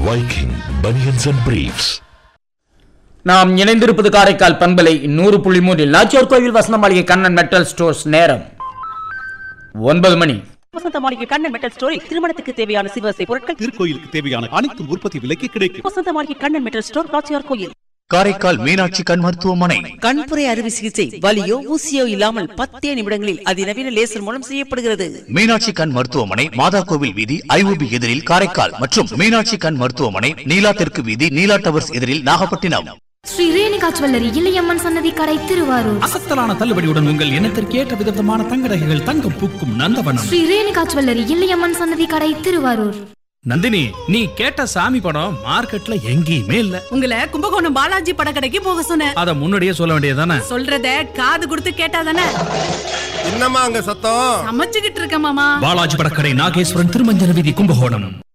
Viking Bunions and Briefs. நாம் இணைந்திருப்பது காரைக்கால் பண்பலை நூறு புள்ளி மூன்றில் நாச்சியார் கோவில் வசந்த மாளிகை கண்ணன் மெட்டல் ஸ்டோர்ஸ் நேரம் ஒன்பது மணி வசந்த மாளிகை கண்ணன் மெட்டல் ஸ்டோரி திருமணத்துக்கு தேவையான சிவசை பொருட்கள் திருக்கோயிலுக்கு தேவையான அனைத்தும் உற்பத்தி விலைக்கு கிடைக்கும் வசந்த மாளிகை கண்ணன் மெட்டல் ஸ்டோர் நாச்சியார் கோயில் காரைக்கால் மீனாட்சி கண் மருத்துவமனை கண்புரை அறுவை சிகிச்சை வலியோ ஊசியோ இல்லாமல் பத்தே நிமிடங்களில் அதிநவீன லேசர் மூலம் செய்யப்படுகிறது மீனாட்சி கண் மருத்துவமனை மாதா கோவில் வீதி ஐஓபி எதிரில் காரைக்கால் மற்றும் மீனாட்சி கண் மருத்துவமனை நீலா தெற்கு வீதி நீலா டவர்ஸ் எதிரில் நாகப்பட்டினம் ஸ்ரீ ரேணுகா ஜுவல்லரி இளையம்மன் சன்னதி கடை திருவாரூர் அசத்தலான தள்ளுபடியுடன் உங்கள் இனத்திற்கு ஏற்ற விதமான தங்க நகைகள் தங்கம் பூக்கும் நந்தவனம் ஸ்ரீ ரேணுகா ஜுவல்லரி இளையம்மன் சன்னதி கடை திருவாரூர் நந்தினி நீ கேட்ட சாமி படம் மார்க்கெட்ல எங்கேயுமே இல்ல உங்களை கும்பகோணம் பாலாஜி படக்கடைக்கு போக சொன்னேன் அத முன்னாடியே சொல்ல வேண்டியதானே சொல்றத காது கொடுத்து கேட்டாதானே என்னம்மா அங்க சத்தம் சமைச்சுக்கிட்டு இருக்க மாமா பாலாஜி படக்கடை நாகேஸ்வரன் திருமஞ்சன வீதி கும்பகோணம்